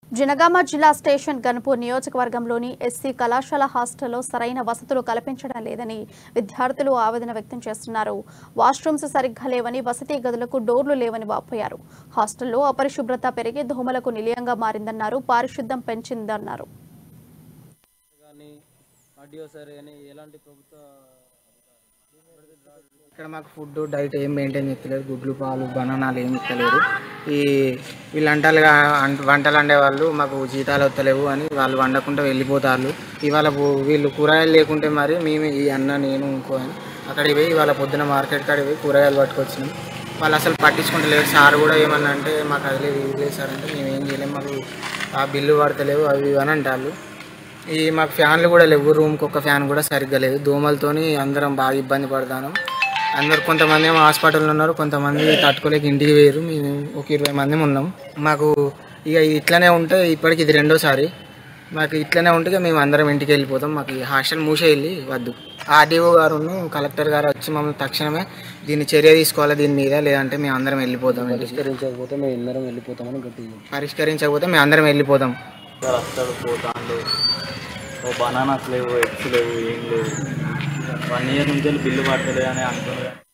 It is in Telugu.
జనగామ జిల్లా స్టేషన్ గన్పూర్ నియోజకవర్గంలోని ఎస్సీ కళాశాల హాస్టల్లో సరైన వసతులు కల్పించడం లేదని విద్యార్థులు ఆవేదన వ్యక్తం చేస్తున్నారు వాష్రూమ్స్ సరిగ్గా లేవని వసతి గదులకు డోర్లు లేవని వాపోయారు హాస్టల్లో అపరిశుభ్రత పెరిగి దోమలకు నిలయంగా మారిందన్నారు పారిశుద్ధ్యం పెంచిందన్నారు కానీ ఆడియో సరే అని ఎలాంటి ప్రభుత్వ ఇక్కడ మాకు ఫుడ్ డైట్ ఏం మెయింటైన్ చేస్తలేరు గుడ్లు పాలు బనానాలు ఏమి ఇస్తలేరు ఈ వీళ్ళు అంటారుగా అంట- వంటలు వండే వాళ్ళు మాకు జీతాలు వస్తలేవు అని వాళ్ళు వండకుండా వెళ్ళిపోతారు ఇవాళ పో- వీళ్ళు కూరగాయలు లేకుంటే మరి మేము ఈ అన్న నేను ఇంకో అని అక్కడికి పోయి ఇవాళ పొద్దున మార్కెట్ కాడికి పోయి కూరగాయలు పట్టుకొచ్చినాం వాళ్ళు అసలు పట్టించుకుంటలేరు సార్ కూడా ఏమన్నా అంటే మాకు అది లేదు ఇది లేదు సార్ అంటే మేము ఏం చేయలేము మాకు ఆ బిల్లు పడతలేవు అవి ఇవి అని అంటారు ఈ మాకు ఫ్యాన్లు కూడా లేవు రూమ్కి ఒక ఫ్యాన్ కూడా సరిగ్గా లేదు దోమలతోని అందరం బాగా ఇబ్బంది పడతాను అందరు కొంతమంది ఏమో హాస్పిటల్లో ఉన్నారు కొంతమంది తట్టుకోలేక ఇంటికి వేయరు మేము ఒక ఇరవై మంది ఉన్నాం మాకు ఇక ఇది ఇట్లనే ఉంటే ఇప్పటికి ఇది రెండోసారి మాకు ఇట్లనే ఉంటే ఇక మేము అందరం ఇంటికి వెళ్ళిపోతాం మాకు ఈ హాస్టల్ మూసే వెళ్ళి వద్దు ఆర్డీఓ గారును కలెక్టర్ గారు వచ్చి మమ్మల్ని తక్షణమే దీన్ని చర్య తీసుకోవాలి దీని మీద లేదంటే మేము అందరం వెళ్ళిపోతాం ఇంటికి పరిష్కరించకపోతే మేము అందరం వెళ్ళిపోతామని గట్టి పరిష్కరించకపోతే మేము అందరం వెళ్ళిపోతాం వస్తాడు పోతాండు ఓ బనానాస్ లేవు ఎగ్స్ లేవు ఏం లేవు వన్ ఇయర్ నుంచి బిల్లు పడతలే అని అంటున్నారు